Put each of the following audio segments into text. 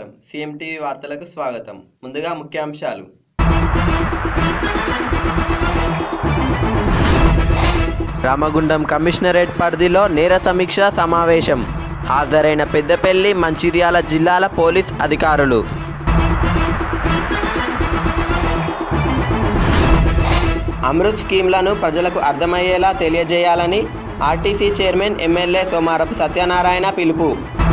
నమస్కారం CM TV వార్తలకు స్వాగతం ముందుగా ముఖ్యాంశాలు రామగుండం కమిషనరేట్ పరిధిలో నేర సమీక్ష సమావేశం హాజరైన పెద్దపల్లి మంచిర్యాల జిల్లాల పోలీస్ అధికారులు అమృత్ స్కీమ్లను ప్రజలకు అర్థమయ్యేలా తెలియజేయాలని RTC chairman MLA Somarapu Satyanarayana పిలుపు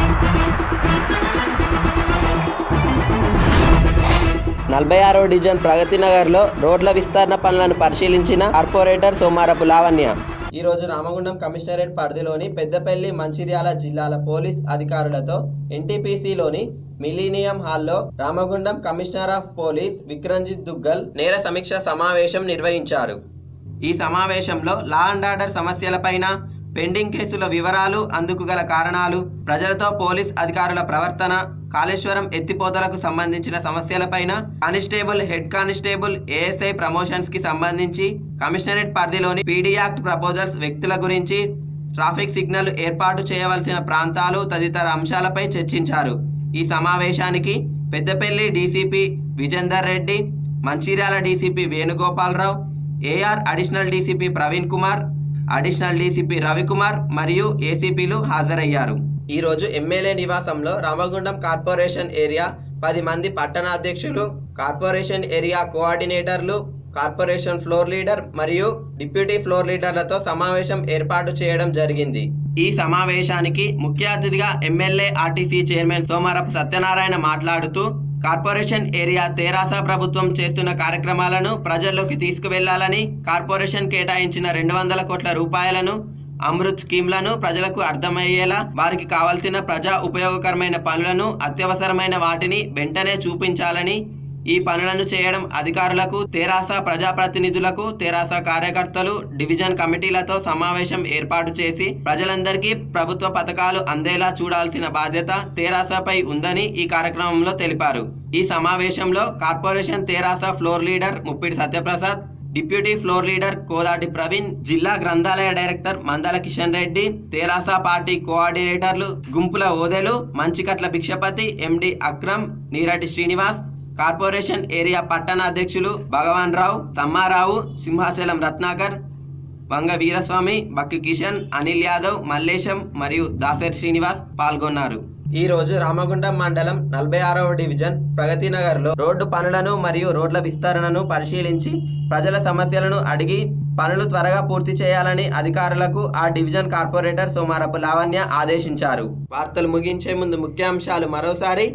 నలభై ఆరో డివిజన్ ప్రగతి నగర్లో రోడ్ల విస్తరణ పనులను పరిశీలించిన కార్పొరేటర్ సోమారపు లావణ్య ఈరోజు రామగుండం కమిషనరేట్ పరిధిలోని పెద్దపల్లి మంచిర్యాల జిల్లాల పోలీస్ అధికారులతో ఎన్టీపీసీలోని మిలీనియం హాల్లో Ramagundam commissioner of police Vikramjit Duggal నేర సమీక్ష సమావేశం నిర్వహించారు ఈ సమావేశంలో లా అండ్ ఆర్డర్ సమస్యలపైన పెండింగ్ కేసుల వివరాలు అందుకు గల కారణాలు ప్రజలతో పోలీస్ అధికారుల ప్రవర్తన కాళేశ్వరం ఎత్తిపోతలకు సంబంధించిన సమస్యలపైన constable head constable ASI promotions కి సంబంధించి కమిషనరేట్ పరిధిలోని పీడీ యాక్ట్ ప్రపోజల్స్ వ్యక్తుల గురించి ట్రాఫిక్ సిగ్నల్ ఏర్పాటు చేయవలసిన ప్రాంతాలు తదితర అంశాలపై చర్చించారు ఈ సమావేశానికి Peddapalli DCP Vijender Reddy Mancherial DCP Venugopalarao AR additional DCP Praveen Kumar additional DCP Ravikumar మరియు ఏసీపీలు హాజరయ్యారు ఈరోజు ఎమ్మెల్యే నివాసంలో రామగుండం కార్పొరేషన్ ఏరియా పది మంది పట్టణాధ్యక్షులు కార్పొరేషన్ ఏరియా కోఆర్డినేటర్లు కార్పొరేషన్ ఫ్లోర్ లీడర్ మరియు డిప్యూటీ ఫ్లోర్ లీడర్లతో సమావేశం ఏర్పాటు చేయడం జరిగింది ఈ సమావేశానికి ముఖ్య అతిథిగా MLA RTC chairman Somarapu Satyanarayana మాట్లాడుతూ కార్పొరేషన్ ఏరియా తెరాస ప్రభుత్వం చేస్తున్న కార్యక్రమాలను ప్రజల్లోకి తీసుకువెళ్లాలని కార్పొరేషన్ కేటాయించిన రెండు వందల కోట్ల రూపాయలను అమృత్ స్కీమ్లను ప్రజలకు అర్థమయ్యేలా వారికి కావాల్సిన ప్రజా ఉపయోగకరమైన పనులను అత్యవసరమైన వాటిని వెంటనే చూపించాలని ఈ పనులను చేయడం అధికారులకు తెరాస ప్రజాప్రతినిధులకు తెరాస కార్యకర్తలు డివిజన్ కమిటీలతో సమావేశం ఏర్పాటు చేసి ప్రజలందరికీ ప్రభుత్వ పథకాలు అందేలా చూడాల్సిన బాధ్యత తెరాసపై ఉందని ఈ కార్యక్రమంలో తెలిపారు ఈ సమావేశంలో corporation Terasa floor leader Muppidi Satyaprasad deputy floor leader Kodati Praveen జిల్లా గ్రంథాలయ డైరెక్టర్ మందల కిషన్ రెడ్డి తెరాస పార్టీ కోఆర్డినేటర్లు Gumpula Odelu Manchikatla Bhikshapathi MD Akram Nirati Srinivas corporation area పట్టణ అధ్యక్షులు భగవాన్ రావు సమ్మారావు సింహాచలం రత్నాకర్ వంగ వీరస్వామి బక్కి కిషన్ అనిల్ యాదవ్ మల్లేశం మరియు దాసరి శ్రీనివాస్ పాల్గొన్నారు ఈ రోజు రామగుండం మండలం నలభై ఆరవ డివిజన్ ప్రగతి నగర్లో రోడ్డు పనులను మరియు రోడ్ల విస్తరణను పరిశీలించి ప్రజల సమస్యలను అడిగి పనులు త్వరగా పూర్తి చేయాలని అధికారులకు ఆ డివిజన్ కార్పొరేటర్ సోమారపు లావణ్య ఆదేశించారు వార్తలు ముగించే ముందు ముఖ్యాంశాలు మరోసారి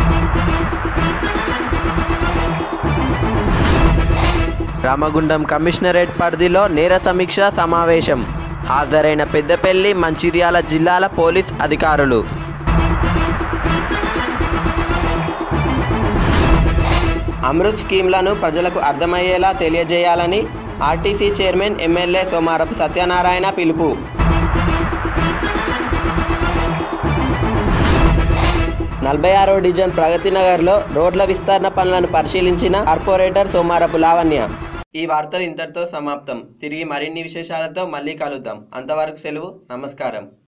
రామగుండం కమిషనరేట్ పరిధిలో నేర సమీక్ష సమావేశం హాజరైన పెద్దపల్లి మంచిర్యాల జిల్లాల పోలీస్ అధికారులు అమృత్ స్కీమ్లను ప్రజలకు అర్థమయ్యేలా తెలియజేయాలని RTC chairman MLA Somarapu Satyanarayana పిలుపు నలభై ఆరో డివిజన్ ప్రగతి నగర్లో రోడ్ల విస్తరణ పనులను పరిశీలించిన కార్పొరేటర్ సోమారపు లావణ్య ఈ వార్తలు ఇంతటితో సమాప్తం తిరిగి మరిన్ని విశేషాలతో మళ్ళీ కలుద్దాం అంతవరకు సెలవు నమస్కారం